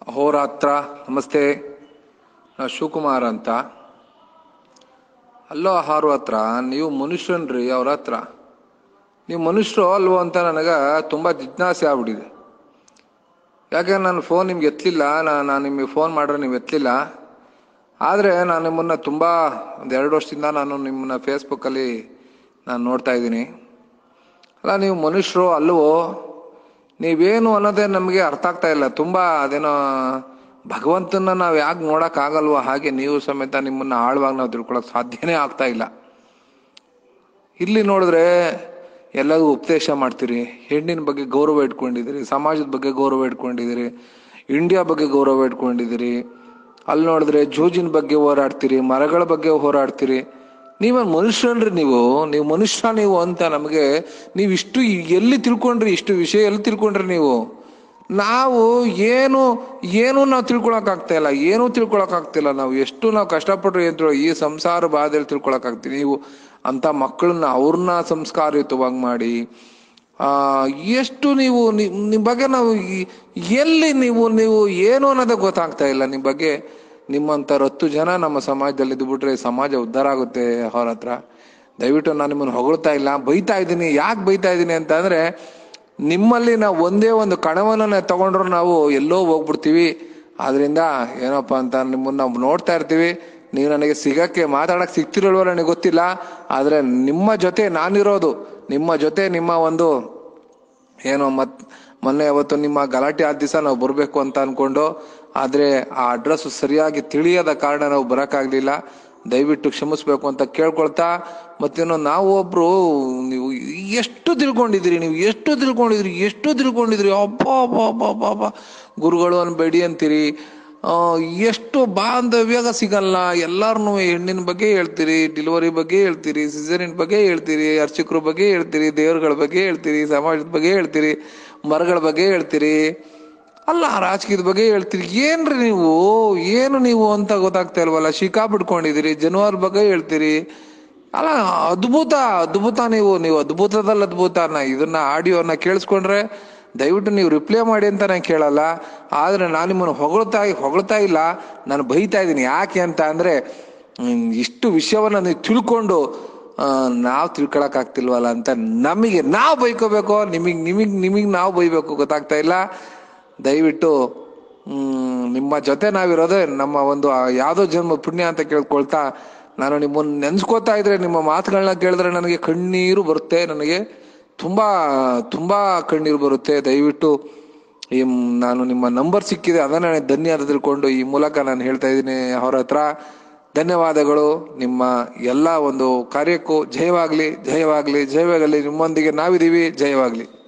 ಅಹೋರಾತ್ರ ನಮಸ್ತೆ ನಾ ಶಿವಕುಮಾರ್ ಅಂತ ಅಲ್ಲೋ ಹಾರು ಹತ್ರ ನೀವು ಮನುಷ್ಯನ್ರಿ ಅವ್ರ ಹತ್ರ ನೀವು ಮನುಷ್ಯರು ಅಲ್ವೋ ಅಂತ ನನಗೆ ತುಂಬ ಜಿಜ್ಞಾಸೆ ಆಗ್ಬಿಟ್ಟಿದೆ ಯಾಕೆ ನಾನು ಫೋನ್ ನಿಮ್ಗೆ ಎತ್ತಲಿಲ್ಲ ನಾನು ನಿಮಗೆ ಫೋನ್ ಮಾಡ್ರೆ ನೀವು ಎತ್ತಲಿಲ್ಲ ಆದರೆ ನಾನು ನಿಮ್ಮನ್ನು ತುಂಬ ಒಂದು ಎರಡು ವರ್ಷದಿಂದ ನಾನು ನಿಮ್ಮನ್ನ ಫೇಸ್ಬುಕ್ಕಲ್ಲಿ ನಾನು ನೋಡ್ತಾ ಇದ್ದೀನಿ ಅಲ್ಲ ನೀವು ಮನುಷ್ಯರು ಅಲ್ವೋ ನೀವೇನು ಅನ್ನೋದೇ ನಮಗೆ ಅರ್ಥ ಆಗ್ತಾ ಇಲ್ಲ ತುಂಬ ಅದೇನೋ ಭಗವಂತನ ನಾವು ಯಾಕೆ ನೋಡೋಕ್ಕಾಗಲ್ವೋ ಹಾಗೆ ನೀವು ಸಮೇತ ನಿಮ್ಮನ್ನು ಆಳವಾಗಿ ನಾವು ತಿಳ್ಕೊಳಕ್ ಸಾಧ್ಯನೇ ಆಗ್ತಾ ಇಲ್ಲ ಇಲ್ಲಿ ನೋಡಿದ್ರೆ ಎಲ್ಲರಿಗೂ ಉಪದೇಶ ಮಾಡ್ತೀರಿ ಹೆಣ್ಣಿನ ಬಗ್ಗೆ ಗೌರವ ಇಟ್ಕೊಂಡಿದ್ದೀರಿ ಸಮಾಜದ ಬಗ್ಗೆ ಗೌರವ ಇಟ್ಕೊಂಡಿದ್ದೀರಿ ಇಂಡಿಯಾ ಬಗ್ಗೆ ಗೌರವ ಇಟ್ಕೊಂಡಿದ್ದೀರಿ ಅಲ್ಲಿ ನೋಡಿದ್ರೆ ಜೂಜಿನ ಬಗ್ಗೆ ಹೋರಾಡ್ತೀರಿ ಮರಗಳ ಬಗ್ಗೆ ಹೋರಾಡ್ತೀರಿ ನೀವೇನು ಮನುಷ್ಯನ್ರಿ ನೀವು ನೀವು ಮನುಷ್ಯ ನೀವು ಅಂತ ನಮಗೆ ನೀವು ಇಷ್ಟು ಎಲ್ಲಿ ತಿಳ್ಕೊಂಡ್ರಿ ಇಷ್ಟು ವಿಷಯ ಎಲ್ಲಿ ತಿಳ್ಕೊಂಡ್ರಿ ನೀವು ನಾವು ಏನು ಏನು ನಾವು ತಿಳ್ಕೊಳಕ್ ಆಗ್ತಾ ಇಲ್ಲ ಏನೂ ತಿಳ್ಕೊಳಕ್ ಆಗ್ತಿಲ್ಲ ನಾವು ಎಷ್ಟು ನಾವು ಕಷ್ಟಪಟ್ರು ಏನು ತಿಳ್- ಈ ಸಂಸಾರ ಬಾಧೆಯಲ್ಲಿ ತಿಳ್ಕೊಳಕ್ ಆಗ್ತೀವಿ ನೀವು ಅಂತ ಮಕ್ಕಳನ್ನ ಅವ್ರನ್ನ ಸಂಸ್ಕಾರಯುತವಾಗಿ ಮಾಡಿ ಆ ಎಷ್ಟು ನೀವು ನಿ- ನಿಮ್ ಬಗ್ಗೆ ನಾವು ಈ- ಎಲ್ಲಿ ನೀವು ನೀವು ಏನು ಅನ್ನೋದೇ ಗೊತ್ತಾಗ್ತಾ ಇಲ್ಲ ನಿಮ್ ಬಗ್ಗೆ ನಿಮ್ಮಂತ ಹತ್ತು ಜನ ನಮ್ಮ ಸಮಾಜದಲ್ಲಿ ಇದ್ಬಿಟ್ರೆ ಸಮಾಜ ಉದ್ಧಾರ ಆಗುತ್ತೆ ಅವ್ರ ಹತ್ರ ದಯವಿಟ್ಟು ನಾನು ನಿಮ್ಮನ್ನು ಹೊಗಳ್ತಾ ಇಲ್ಲ ಬೈತಾ ಇದ್ದೀನಿ ಯಾಕೆ ಬೈತಾ ಇದ್ದೀನಿ ಅಂತ ಅಂದ್ರೆ ನಿಮ್ಮಲ್ಲಿ ನಾವು ಒಂದೇ ಒಂದು ಕಣವನ್ನ ತಗೊಂಡ್ರು ನಾವು ಎಲ್ಲೋ ಹೋಗ್ಬಿಡ್ತೀವಿ ಆದ್ರಿಂದ ಏನಪ್ಪಾ ಅಂತ ನಿಮ್ಮನ್ನ ನಾವು ನೋಡ್ತಾ ಇರ್ತೀವಿ ನೀವು ನನಗೆ ಸಿಗಕ್ಕೆ ಮಾತಾಡಕ್ ಸಿಗ್ತಿರಲ್ವೋ ನನಗೆ ಗೊತ್ತಿಲ್ಲ ಆದ್ರೆ ನಿಮ್ಮ ಜೊತೆ ನಾನಿರೋದು ನಿಮ್ಮ ಜೊತೆ ನಿಮ್ಮ ಒಂದು ಏನೋ ಮತ್ ಮೊನ್ನೆ ಅವತ್ತು ನಿಮ್ಮ ಗಲಾಟೆ ಆದ ದಿವಸ ನಾವು ಬರಬೇಕು ಅಂತ ಅನ್ಕೊಂಡು ಆದ್ರೆ ಆ ಅಡ್ರೆಸ್ ಸರಿಯಾಗಿ ತಿಳಿಯದ ಕಾರಣ ನಾವು ಬರಕ್ಕಾಗ್ಲಿಲ್ಲ ದಯವಿಟ್ಟು ಕ್ಷಮಿಸ್ಬೇಕು ಅಂತ ಕೇಳ್ಕೊಳ್ತಾ ಮತ್ತೇನೋ ನಾವು ಒಬ್ರು ನೀವು ಎಷ್ಟು ತಿಳ್ಕೊಂಡಿದ್ದೀರಿ ನೀವು ಎಷ್ಟು ತಿಳ್ಕೊಂಡಿದ್ರಿ ಎಷ್ಟು ತಿಳ್ಕೊಂಡಿದ್ರಿ ಅಬ್ಬ ಅಬ್ಬ ಅಬ್ಬ ಅಬ್ಬ ಅಬ್ಬ ಗುರುಗಳು ಅನ್ಬೇಡಿ ಅಂತೀರಿ ಆ, ಎಷ್ಟು ಬಾಂಧವ್ಯಗ ಸಿಗಲ್ಲ ಎಲ್ಲಾರನು ಹೆಣ್ಣಿನ ಬಗ್ಗೆ ಹೇಳ್ತೀರಿ ಡೆಲಿವರಿ ಬಗ್ಗೆ ಹೇಳ್ತೀರಿ ಸಿಸರಿನ್ ಬಗ್ಗೆ ಹೇಳ್ತೀರಿ ಅರ್ಚಕರ ಬಗ್ಗೆ ಹೇಳ್ತೀರಿ ದೇವರುಗಳ ಬಗ್ಗೆ ಹೇಳ್ತೀರಿ ಸಮಾಜದ ಬಗ್ಗೆ ಹೇಳ್ತೀರಿ ಮರಗಳ ಬಗ್ಗೆ ಹೇಳ್ತೀರಿ ಅಲ್ಲ ರಾಜಕೀಯದ ಬಗ್ಗೆ ಹೇಳ್ತೀರಿ ಏನ್ರಿ ನೀವು ಏನು ನೀವು ಅಂತ ಗೊತ್ತಾಗ್ತಾ ಇಲ್ವಲ್ಲ ಶಿಕಾ ಬಿಟ್ಕೊಂಡಿದ್ದೀರಿ ಜನವರ ಬಗ್ಗೆ ಹೇಳ್ತೀರಿ ಅಲ್ಲ ಅದ್ಭುತ ಅದ್ಭುತ ನೀವು ನೀವು ಅದ್ಭುತದಲ್ಲಿ ಅದ್ಭುತ ನಾ ಇದನ್ನ ಆಡಿಯೋನ ಕೇಳಿಸ್ಕೊಂಡ್ರೆ ದಯವಿಟ್ಟು ನೀವು ರಿಪ್ಲೈ ಮಾಡಿ ಅಂತ ನಾನು ಕೇಳಲ್ಲ ಆದ್ರೆ ನಾನು ನಿಮ್ಮನ್ನು ಹೊಗಳ್ತಾ ಹೊಗಳ್ತಾ ಇಲ್ಲ ನಾನು ಬೈತಾ ಇದ್ದೀನಿ ಯಾಕೆ ಅಂತ ಅಂದ್ರೆ ಹ್ಮ್, ಇಷ್ಟು ವಿಷಯವನ್ನ ನೀವು ತಿಳ್ಕೊಂಡು ನಾವು ತಿಳ್ಕೊಳಕ್ ಆಗ್ತಿಲ್ವಲ್ಲ ಅಂತ ನಮಗೆ ನಾವು ಬೈಕೋಬೇಕು ನಿಮಗ್ ನಿಮಗ್ ನಿಮಗ್ ನಾವು ಬೈಬೇಕು ಗೊತ್ತಾಗ್ತಾ ಇಲ್ಲ ದಯವಿಟ್ಟು ಹ್ಮ್, ನಿಮ್ಮ ಜೊತೆ ನಾವಿರೋದೇ ನಮ್ಮ ಒಂದು ಆ ಯಾವ್ದೋ ಜನ್ಮ ಪುಣ್ಯ ಅಂತ ಕೇಳ್ಕೊಳ್ತಾ ನಾನು ನಿಮ್ಮನ್ನ ನೆನ್ಸ್ಕೋತಾ ಇದ್ರೆ ನಿಮ್ಮ ಮಾತುಗಳನ್ನ ಕೇಳಿದ್ರೆ ನನಗೆ ಕಣ್ಣೀರು ಬರುತ್ತೆ ನನಗೆ ತುಂಬಾ ತುಂಬಾ ಕಣ್ಣೀರು ಬರುತ್ತೆ ದಯವಿಟ್ಟು ಈ ಮ್- ನಾನು ನಿಮ್ಮ ನಂಬರ್ ಸಿಕ್ಕಿದೆ ಅದನ್ನ ನಾನು ಧನ್ಯವಾದ ತಿಳ್ಕೊಂಡು ಈ ಮೂಲಕ ನಾನು ಹೇಳ್ತಾ ಇದ್ದೀನಿ ಅವರ ಹತ್ರ ಧನ್ಯವಾದಗಳು ನಿಮ್ಮ ಎಲ್ಲ ಒಂದು ಕಾರ್ಯಕ್ಕೂ ಜಯವಾಗ್ಲಿ ಜಯವಾಗ್ಲಿ ಜಯವಾಗಲಿ ನಿಮ್ಮೊಂದಿಗೆ ನಾವಿದೀವಿ ಜಯವಾಗ್ಲಿ